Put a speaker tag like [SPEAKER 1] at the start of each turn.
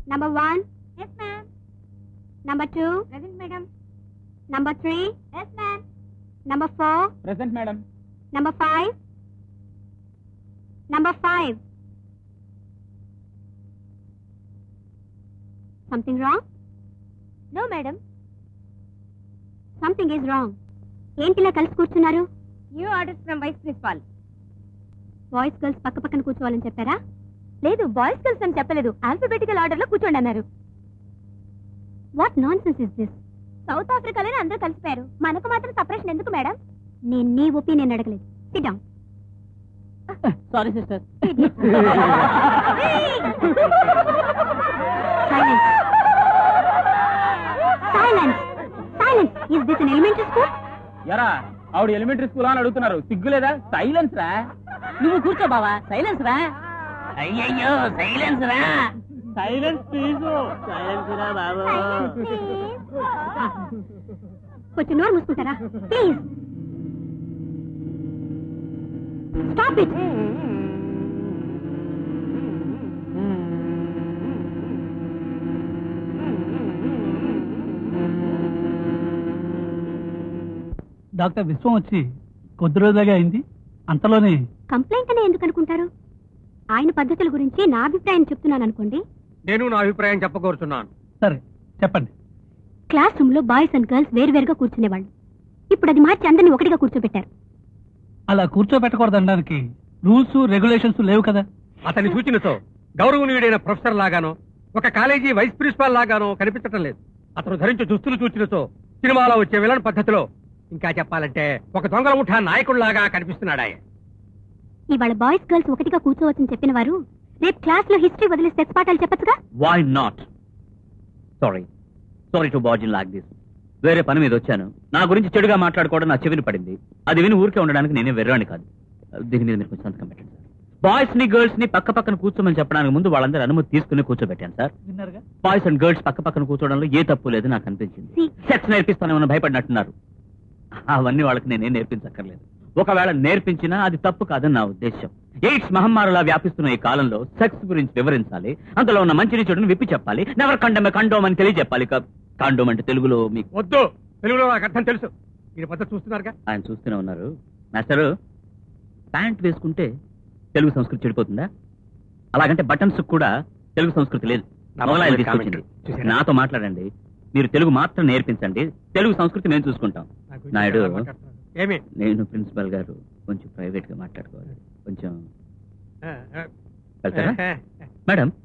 [SPEAKER 1] Number one. Yes, ma'am. Number two.
[SPEAKER 2] Present, madam.
[SPEAKER 1] Number three.
[SPEAKER 2] Yes, ma'am.
[SPEAKER 1] Number four.
[SPEAKER 3] Present madam
[SPEAKER 1] Number five. Number five. Something wrong?
[SPEAKER 2] No, madam.
[SPEAKER 1] Something is wrong. ఏంటిలా కలిసి కూర్చున్నారు
[SPEAKER 2] New orders from vice principal.
[SPEAKER 1] Boys girls పక్క పక్కన కూర్చోవాలని చెప్పారా
[SPEAKER 2] లేదు boys girls అని చెప్పలేదు alphabetical order లో కూర్చోండి అన్నారు
[SPEAKER 1] what nonsense is this
[SPEAKER 2] south ఆఫ్రికాలోనే అందరూ కలిసిపోయారు మనకు మాత్రం సపరేషన్ ఎందుకు మేడం
[SPEAKER 1] నేను నీ ఒపీనియన్ అడగలేదు sit down
[SPEAKER 3] sorry sister
[SPEAKER 1] silence silence silence is this an elementary school
[SPEAKER 3] era ఆవిడ ఎలిమెంటరీ స్కూల్ అని అడుగుతున్నారు సిగ్గులేదా సైలెన్స్ రా
[SPEAKER 2] నువ్వు కూర్చో బావా సైలెన్స్ రా
[SPEAKER 3] అయ్యయ్యో సైలెన్స్ రా సైలెన్స్ ప్లీజ్ సైలెన్స్ రా బాబు
[SPEAKER 1] కొంచెం నోరు మూసుకుంటారా please stop it
[SPEAKER 4] doctor Vishwam వచ్చి కొద్ది రోజులుగా అయింది అంతలోనే
[SPEAKER 1] కంప్లైంట్ అనే ఎందుకు అనుకుంటారు ఆయన పద్ధతుల గురించి నా అభిప్రాయం చెప్తున్నాను అనుకోండి
[SPEAKER 5] నేను నా అభిప్రాయం చెప్పకోరుతున్నాను
[SPEAKER 4] సరే చెప్పండి
[SPEAKER 1] క్లాస్ రూమ్ లో బాయ్స్ అండ్ గర్ల్స్ వేరువేరుగా కూర్చునేవాళ్ళు ఇప్పుడు అది మార్చి అందరిని ఒకటిగా కూర్చోబెట్టారు
[SPEAKER 4] అలా కూర్చోబెట్టకూడదనడానికి రూల్స్ రెగ్యులేషన్స్ లేవు కదా
[SPEAKER 5] అతని సూచనతో గౌరవనీయుడైన ప్రొఫెసర్ లాగానో ఒక కాలేజీ వైస్ ప్రిన్సిపాల్ లాగానో కనిపించటం లేదు అతను ధరించే దుస్తులు సూచనతో సినిమాలో వచ్చే విలన్ పద్ధతిలో ఇంకా చెప్పాలంటే ఒక దొంగల ముఠా నాయకుడిలాగా కనిపిస్తున్నాడా
[SPEAKER 1] ఇవాళ బాయ్స్ గర్ల్స్ ఒకటిగా కూర్చోవచ్చని చెప్పిన వారు రేపు క్లాస్ లో హిస్టరీ వదిలేసి సెక్స్ పాఠాలు చెప్పచ్చుగా
[SPEAKER 6] why not sorry sorry to barge in like this వేరే పని మీద వచ్చాను నా గురించి చెడుగా మాట్లాడుకోవడం నా చెవిని పడింది అది విని ఊరికే ఉండడానికి నేనే వెర్రాని కాదు దీని మీద మీరు కొంచెం సంతకం పెట్టండి సార్ బాయ్స్ ని గర్ల్స్ ని పక్క పక్కన కూర్చోమని చెప్పడానికి ముందు వాళ్ళందరూ అనుమతి తీసుకుని కూర్చోబెట్టాను సార్
[SPEAKER 4] విన్నారుగా
[SPEAKER 6] బాయ్స్ అండ్ గర్ల్స్ పక్క పక్కన కూర్చోవడంలో ఏ తప్పు లేదు నాకు అనిపించింది
[SPEAKER 1] See.
[SPEAKER 6] సెక్స్ నేర్పిస్తానేమని భయపడినట్టున్నారు అవన్నీ వాళ్ళకి నేనేం నేర్పించక్కర్లేదు ఒకవేళ నేర్పించినా అది తప్పు కాదని నా ఉద్దేశం ఎయిడ్స్ మహమ్మారిలా వ్యాపిస్తున్న ఈ కాలంలో సెక్స్ గురించి వివరించాలి అందులో ఉన్న మంచిని చెడుని విప్పి చెప్పాలి నెవర్ కండమే కండోమ్ అని తెలియజెప్పాలి కండోమ్ అంటే తెలుగులో మీకు
[SPEAKER 5] వద్దు తెలుగులో నాకు అర్థం తెలుసు ఈ పద్ధతి చూస్తున్నారుగా
[SPEAKER 6] ఆయన చూస్తూనే ఉన్నారు మాస్టరు ప్యాంట్ వేసుకుంటే తెలుగు సంస్కృతి చెడిపోతుందా అలాగంటే బటన్స్ కూడా తెలుగు సంస్కృతి లేదు
[SPEAKER 5] నా
[SPEAKER 6] మొగలాయలు
[SPEAKER 5] మొగలాయి
[SPEAKER 6] తీసుకొచ్చింది
[SPEAKER 5] కామెంట్ చూసారా?
[SPEAKER 6] నాతో మాట్లాడండి మీరు తెలుగు మాత్రం నేర్పించండి తెలుగు సంస్కృతి మేము చూసుకుంటాం
[SPEAKER 5] నా గురించి
[SPEAKER 6] నాయుడు.
[SPEAKER 5] ఎలా మాట్లాడుతున్నారు? ఏమి
[SPEAKER 6] నేను ప్రిన్సిపల్ గారు కొంచెం ప్రైవేట్ గా మాట్లాడుకోవాలి కొంచెం
[SPEAKER 5] ఆ, ఆ,
[SPEAKER 6] వెళ్తారా
[SPEAKER 5] ఆ,
[SPEAKER 6] మేడం